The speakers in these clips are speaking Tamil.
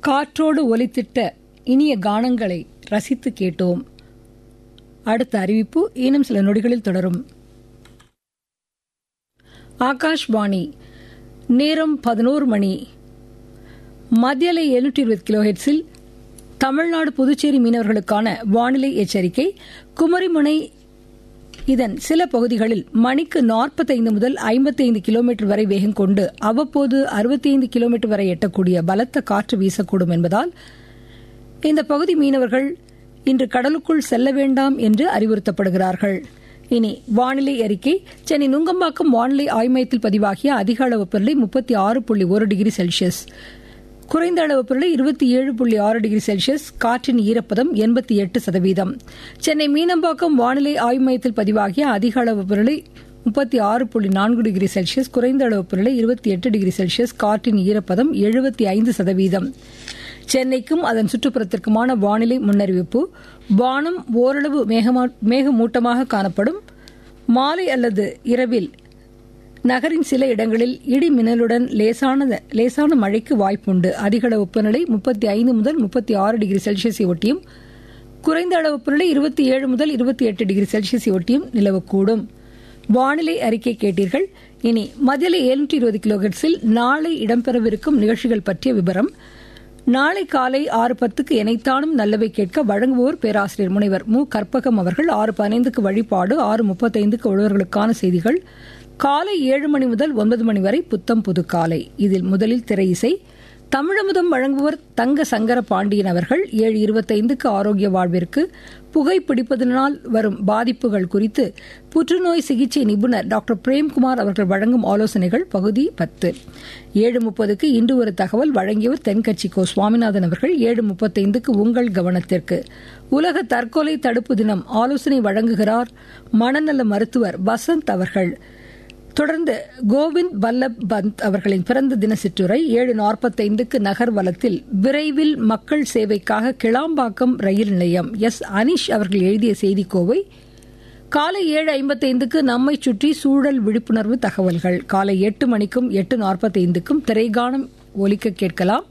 காற்றோடு ஒலித்திட்ட இனிய கானங்களை ரசித்து கேட்டோம் அடுத்த அறிவிப்பு இன்னும் சில நொடிகளில் தொடரும் ஆகாஷ்வாணி நேரம் பதினோரு மணி மத்தியலை எழுநூற்றி இருபது கிலோஹெட்ஸில் தமிழ்நாடு புதுச்சேரி மீனவர்களுக்கான வானிலை எச்சரிக்கை குமரிமுனை இதன் சில பகுதிகளில் மணிக்கு நாற்பத்தைந்து முதல் ஐம்பத்தைந்து கிலோமீட்டர் வரை வேகம் கொண்டு அவ்வப்போது அறுபத்தைந்து கிலோமீட்டர் வரை எட்டக்கூடிய பலத்த காற்று வீசக்கூடும் என்பதால் இந்த பகுதி மீனவர்கள் இன்று கடலுக்குள் செல்ல வேண்டாம் என்று அறிவுறுத்தப்படுகிறார்கள் இனி வானிலை அறிக்கை சென்னை நுங்கம்பாக்கம் வானிலை ஆய்வு மையத்தில் பதிவாகிய அதிக அளவு வெப்பநிலை முப்பத்தி ஆறு புள்ளி ஒரு டிகிரி செல்சியஸ் குறைந்த அளவு வெப்பநிலை இருபத்தி ஏழு புள்ளி ஆறு டிகிரி செல்சியஸ் காற்றின் ஈரப்பதம் எண்பத்தி எட்டு சதவீதம் சென்னை மீனம்பாக்கம் வானிலை ஆய்வு மையத்தில் பதிவாகிய அதிக அளவு வெப்பநிலை முப்பத்தி ஆறு புள்ளி நான்கு டிகிரி செல்சியஸ் குறைந்த அளவு வெப்பநிலை இருபத்தி எட்டு டிகிரி செல்சியஸ் காற்றின் ஈரப்பதம் எழுபத்தி ஐந்து சதவீதம் சென்னைக்கும் அதன் சுற்றுப்புறத்திற்குமான வானிலை முன்னறிவிப்பு வானம் ஓரளவு மேகமூட்டமாக காணப்படும் மாலை அல்லது இரவில் நகரின் சில இடங்களில் இடி மின்னலுடன் லேசான லேசான மழைக்கு வாய்ப்புண்டு அதிக அளவு வெப்பநிலை முப்பத்தி ஐந்து முதல் முப்பத்தி ஆறு டிகிரி செல்சியஸை ஒட்டியும் குறைந்த அளவு வெப்பநிலை இருபத்தி ஏழு முதல் இருபத்தி எட்டு டிகிரி செல்சியஸை ஒட்டியும் நிலவக்கூடும் வானிலை அறிக்கை கேட்டீர்கள் இனி மதிய எழுநூற்றி இருபது கிலோஹெட்ஸில் நாளை இடம்பெறவிருக்கும் நிகழ்ச்சிகள் பற்றிய விவரம் நாளை காலை ஆறு பத்துக்கு இணைத்தானும் நல்லவை கேட்க வழங்குவோர் பேராசிரியர் முனைவர் மு கற்பகம் அவர்கள் ஆறு பதினைந்துக்கு வழிபாடு ஆறு முப்பத்தைந்துக்கு உழவர்களுக்கான செய்திகள் காலை ஏழு மணி முதல் ஒன்பது மணி வரை புத்தம் புது காலை இதில் முதலில் திரை இசை தமிழமுதம் வழங்குவர் தங்க சங்கர பாண்டியன் அவர்கள் ஏழு இருபத்தைந்துக்கு ஆரோக்கிய வாழ்விற்கு புகைப்பிடிப்பதனால் வரும் பாதிப்புகள் குறித்து புற்றுநோய் சிகிச்சை நிபுணர் டாக்டர் பிரேம்குமார் அவர்கள் வழங்கும் ஆலோசனைகள் பகுதி பத்து ஏழு முப்பதுக்கு இன்று ஒரு தகவல் வழங்கியவர் தென்கட்சி கோ சுவாமிநாதன் அவர்கள் ஏழு முப்பத்தைந்துக்கு உங்கள் கவனத்திற்கு உலக தற்கொலை தடுப்பு தினம் ஆலோசனை வழங்குகிறார் மனநல மருத்துவர் வசந்த் அவர்கள் தொடர்ந்து கோவிந்த் வல்லப் பந்த் அவர்களின் பிறந்த தின சிற்றுரை ஏழு நாற்பத்தைந்துக்கு நகர் வலத்தில் விரைவில் மக்கள் சேவைக்காக கிளாம்பாக்கம் ரயில் நிலையம் எஸ் அனிஷ் அவர்கள் எழுதிய செய்திக்கோவை காலை ஏழு ஐம்பத்தைந்துக்கு நம்மை சுற்றி சூழல் விழிப்புணர்வு தகவல்கள் காலை எட்டு மணிக்கும் எட்டு நாற்பத்தைந்துக்கும் திரைகானம் ஒலிக்க கேட்கலாம்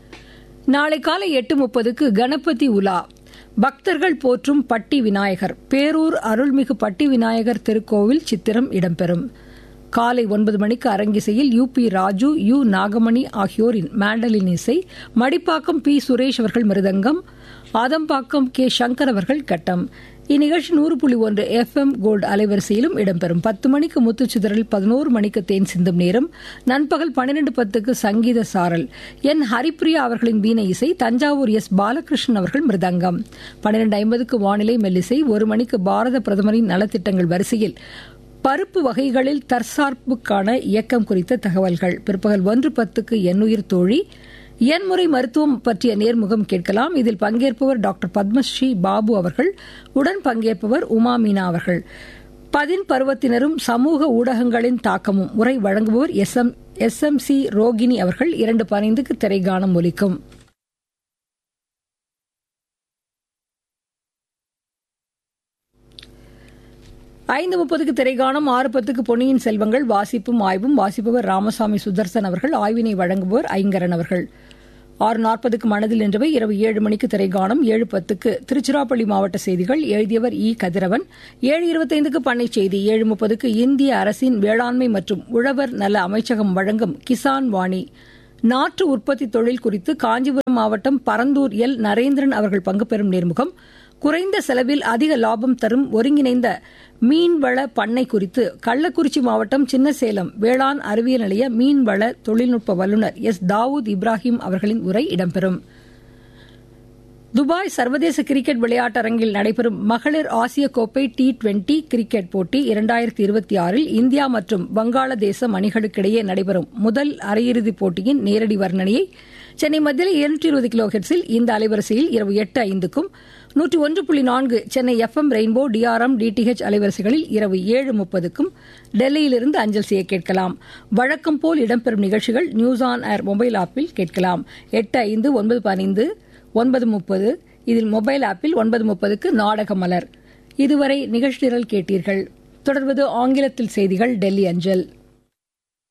நாளை காலை எட்டு முப்பதுக்கு கணபதி உலா பக்தர்கள் போற்றும் பட்டி விநாயகர் பேரூர் அருள்மிகு பட்டி விநாயகர் திருக்கோவில் சித்திரம் இடம்பெறும் காலை ஒன்பது மணிக்கு அரங்கிசையில் U P Raju U Nagamani ஆகியோரின் மேண்டலின் இசை மடிப்பாக்கம் பி சுரேஷ் அவர்கள் மிருதங்கம் ஆதம்பாக்கம் கே சங்கர் அவர்கள் கட்டம் இந்நிகழ்ச்சி நூறு புள்ளி ஒன்று எஃப் எம் கோல்டு அலைவரிசையிலும் இடம்பெறும் பத்து மணிக்கு முத்துச்சிதறல் பதினோரு மணிக்கு தேன் சிந்தும் நேரம் நண்பகல் பன்னிரண்டு பத்துக்கு சங்கீத சாரல் என் ஹரிப்பிரியா அவர்களின் வீணை இசை தஞ்சாவூர் எஸ் பாலகிருஷ்ணன் அவர்கள் மிருதங்கம் பன்னிரண்டு ஐம்பதுக்கு வானிலை மெல்லிசை ஒரு மணிக்கு பாரத பிரதமரின் நலத்திட்டங்கள் வரிசையில் பருப்பு வகைகளில் தற்சார்புக்கான இயக்கம் குறித்த தகவல்கள் பிற்பகல் ஒன்று பத்துக்கு எண்ணுயிர் தோழி எண்முறை மருத்துவம் பற்றிய நேர்முகம் கேட்கலாம் இதில் பங்கேற்பவர் டாக்டர் பத்மஸ்ரீ பாபு அவர்கள் உடன் பங்கேற்பவர் உமா மீனா அவர்கள் பதின் பருவத்தினரும் சமூக ஊடகங்களின் தாக்கமும் உரை வழங்குபவர் S M S M C Rohini அவர்கள் இரண்டு பதினைந்துக்கு திரைகானம் ஒலிக்கும் ஐந்து முப்பதுக்கு திரைகாணம் ஆறு பத்துக்கு பொன்னியின் செல்வங்கள் வாசிப்பும் ஆய்வும் வாசிப்பவர் ராமசாமி சுதர்சன் அவர்கள் ஆய்வினை வழங்குபவர் ஐங்கரன் அவர்கள் ஆறு நாற்பதுக்கு மனதில் நின்றவை இரவு ஏழு மணிக்கு திரைகாணம் ஏழு பத்துக்கு திருச்சிராப்பள்ளி மாவட்ட செய்திகள் எழுதியவர் இ கதிரவன் ஏழு இருபத்தைந்துக்கு பண்ணை செய்தி ஏழு முப்பதுக்கு இந்திய அரசின் வேளாண்மை மற்றும் உழவர் நல அமைச்சகம் வழங்கும் கிசான் வாணி நாற்று உற்பத்தி தொழில் குறித்து காஞ்சிபுரம் மாவட்டம் பரந்தூர் எல் நரேந்திரன் அவர்கள் பங்கு பெறும் நேர்முகம் குறைந்த செலவில் அதிக லாபம் தரும் ஒருங்கிணைந்த மீன்வள பண்ணை குறித்து கள்ளக்குறிச்சி மாவட்டம் சின்னசேலம் வேளாண் அறிவியல் நிலைய மீன்வள தொழில்நுட்ப வல்லுநர் எஸ் தாவூத் இப்ராஹிம் அவர்களின் உரை இடம்பெறும் துபாய் சர்வதேச கிரிக்கெட் விளையாட்டரங்கில் நடைபெறும் மகளிர் ஆசிய கோப்பை டி டுவெண்டி கிரிக்கெட் போட்டி இரண்டாயிரத்தி இருபத்தி ஆறில் இந்தியா மற்றும் வங்காளதேசம் அணிகளுக்கிடையே நடைபெறும் முதல் அரையிறுதிப் போட்டியின் நேரடி வர்ணனையை சென்னை மத்தியில் இருநூற்றி இருபது கிலோ ஹெட்ஸில் இந்த அலைவரிசையில் இரவு எட்டு ஐந்துக்கும் நூற்றி ஒன்று புள்ளி நான்கு Chennai F M rainbow DRM DTH அலைவரிசைகளில் இரவு ஏழு முப்பதுக்கும் டெல்லியிலிருந்து அஞ்சல் செய்ய கேட்கலாம் வழக்கம் போல் இடம்பெறும் நிகழ்ச்சிகள் நியூஸ் ஆன் ஏர் மொபைல் ஆப்பில் கேட்கலாம் எட்டு ஐந்து ஒன்பது பதினைந்து ஒன்பது முப்பது இதில் மொபைல் ஆப்பில் ஒன்பது முப்பதுக்கு நாடக மலர் இதுவரை நிகழ்ச்சி நிரல் கேட்டீர்கள் தொடர்வது ஆங்கிலத்தில் செய்திகள் டெல்லி அஞ்சல்